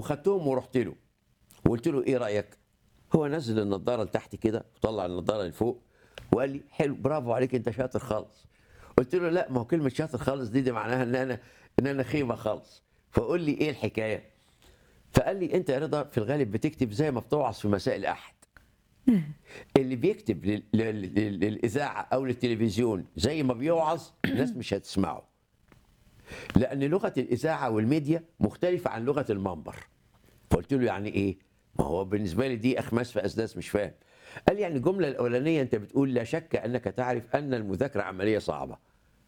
وخدتهم ورحت له وقلت له ايه رايك هو نزل النضاره لتحت كده وطلع النضاره لفوق وقال لي حلو برافو عليك انت شاطر خالص قلت له لا ما هو كلمه شاطر خالص دي, دي معناها ان انا ان انا خيبه خالص فقول لي ايه الحكايه فقال لي انت يا رضا في الغالب بتكتب زي ما بتوعظ في مساء الاحد اللي بيكتب لل- لل- لل- للاذاعه او للتلفزيون زي ما بيوعظ الناس مش هتسمعه لان لغه الاذاعه والميديا مختلفه عن لغه المنبر فقلت له يعني ايه ما هو بالنسبه لي دي اخماس في اسداس مش فاهم قال لي يعني الجمله الاولانيه انت بتقول لا شك انك تعرف ان المذاكره عمليه صعبه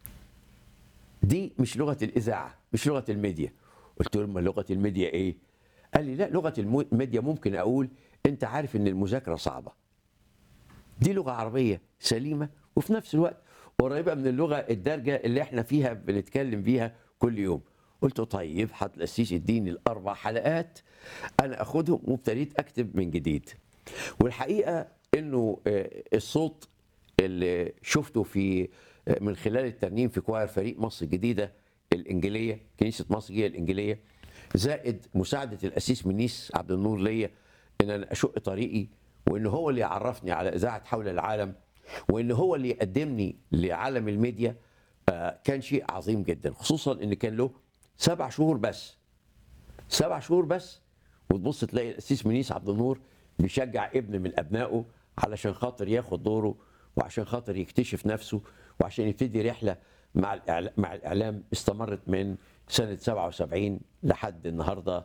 دي مش لغه الاذاعه مش لغه الميديا قلت له ما لغه الميديا ايه قال لي لا لغه المو- الميديا ممكن اقول انت عارف ان المذاكره صعبه دي لغه عربيه سليمه وفي نفس الوقت قريبه من اللغه الدارجه اللي احنا فيها بنتكلم بيها كل يوم قلت له طيب هتلسيش اديني الاربع حلقات انا اخدهم وابتديت اكتب من جديد والحقيقه انه آه، الصوت اللي شفته في آه، من خلال الترنيم في كواير فريق مصر الجديده الانجيليه كنيسه مصر الجديده الانجيليه زائد مساعده الاسيس منيس عبد النور ليا ان انا اشق طريقي وان هو اللي يعرفني على اذاعه حول العالم وان هو اللي يقدمني لعالم الميديا آه، كان شيء عظيم جدا خصوصا ان كان له سبع شهور بس سبع شهور بس وتبص تلاقي القسيس منيس عبد النور بيشجع ابن من ابنائه علشان خاطر ياخد دوره وعشان خاطر يكتشف نفسه وعشان يبتدي رحله مع الإعلام مع الاعلام استمرت من سنه 77 لحد النهارده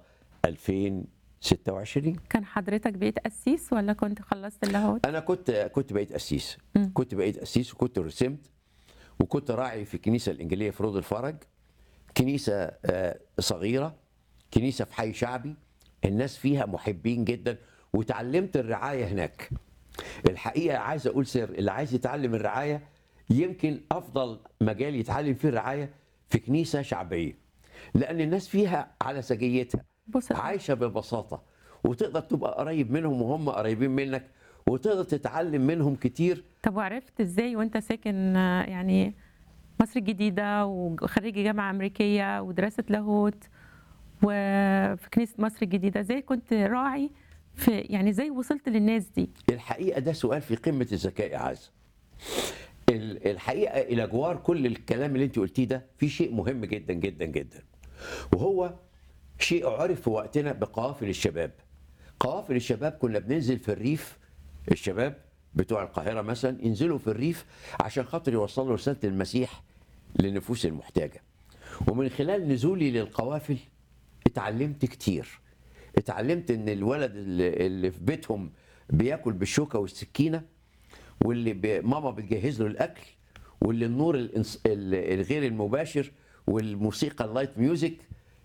2026 كان حضرتك بقيت قسيس ولا كنت خلصت اللاهوت؟ انا كنت كنت بقيت قسيس كنت بقيت قسيس وكنت رسمت وكنت راعي في الكنيسه الانجيليه في رود الفرج كنيسه آه، صغيره كنيسه في حي شعبي الناس فيها محبين جدا وتعلمت الرعايه هناك الحقيقه عايز اقول سر اللي عايز يتعلم الرعايه يمكن افضل مجال يتعلم فيه الرعايه في كنيسه شعبيه لان الناس فيها على سجيتها بص عايشه ببساطه وتقدر تبقى قريب منهم وهم قريبين منك وتقدر تتعلم منهم كتير طب وعرفت ازاي وانت ساكن آه، يعني مصر الجديدة وخريج جامعة أمريكية ودراسة لاهوت وفي كنيسة مصر الجديدة ازاي كنت راعي في يعني ازاي وصلت للناس دي؟ الحقيقه ده سؤال في قمه الذكاء يا عز ال- الحقيقه الى جوار كل الكلام اللي انت قلتيه ده في شيء مهم جدا جدا جدا وهو شيء عرف في وقتنا بقوافل الشباب قوافل الشباب كنا بننزل في الريف الشباب بتوع القاهره مثلا ينزلوا في الريف عشان خاطر يوصلوا رساله المسيح للنفوس المحتاجه ومن خلال نزولي للقوافل اتعلمت كتير اتعلمت ان الولد اللي اللي في بيتهم بياكل بالشوكه والسكينه واللي ب- ماما بتجهز له الاكل واللي النور الإنس- ال- الغير المباشر والموسيقى اللايت ميوزك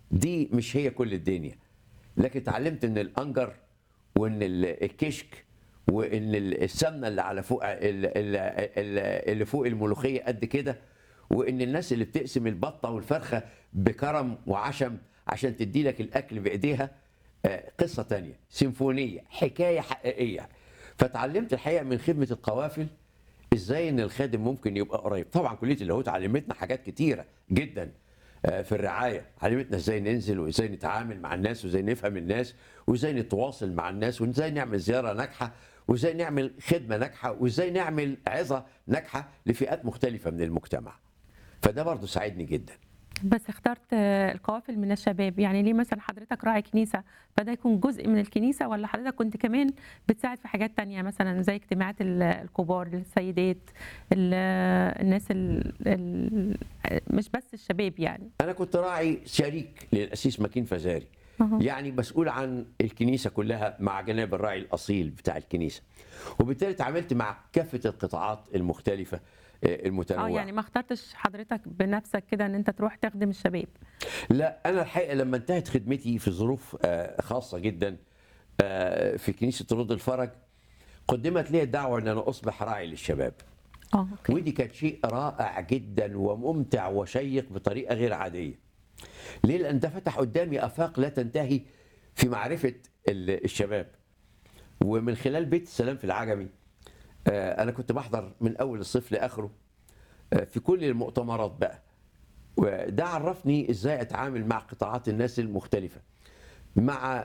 دي مش هي كل الدنيا لكن اتعلمت ان الانجر وان ال- الكشك وان ال- السمنه اللي على فوق ال- ال- ال- اللي فوق الملوخيه قد كده وان الناس اللي بتقسم البطه والفرخه بكرم وعشم عشان تدي لك الاكل بايديها آه، قصه تانية سيمفونيه حكايه حقيقيه فتعلمت الحقيقه من خدمه القوافل ازاي ان الخادم ممكن يبقى قريب طبعا كليه اللاهوت علمتنا حاجات كتيره جدا آه، في الرعايه علمتنا ازاي ننزل وازاي نتعامل مع الناس وازاي نفهم الناس وازاي نتواصل مع الناس وازاي نعمل زياره ناجحه وازاي نعمل خدمه ناجحه وازاي نعمل عظه ناجحه لفئات مختلفه من المجتمع فده برضو ساعدني جدا بس اخترت آه، القوافل من الشباب يعني ليه مثلا حضرتك راعي كنيسة فده يكون جزء من الكنيسة ولا حضرتك كنت كمان بتساعد في حاجات تانية مثلا زي اجتماعات ال- الكبار للسيدات ال- الناس ال ال مش بس الشباب يعني انا كنت راعي شريك للاسيس مكين فزاري أها. يعني مسؤول عن الكنيسه كلها مع جناب الراعي الاصيل بتاع الكنيسه وبالتالي اتعاملت مع كافه القطاعات المختلفه آه، المتنوعه اه يعني ما اخترتش حضرتك بنفسك كده ان انت تروح تخدم الشباب لا انا الحقيقه لما انتهت خدمتي في ظروف آه، خاصه جدا آه، في كنيسه رود الفرج قدمت لي الدعوه ان انا اصبح راعي للشباب اه اوكي ودي كانت شيء رائع جدا وممتع وشيق بطريقه غير عاديه. ليه؟ لان ده فتح قدامي افاق لا تنتهي في معرفه ال- الشباب. ومن خلال بيت السلام في العجمي آه، انا كنت بحضر من اول الصيف لاخره آه، في كل المؤتمرات بقى. وده عرفني ازاي اتعامل مع قطاعات الناس المختلفه. مع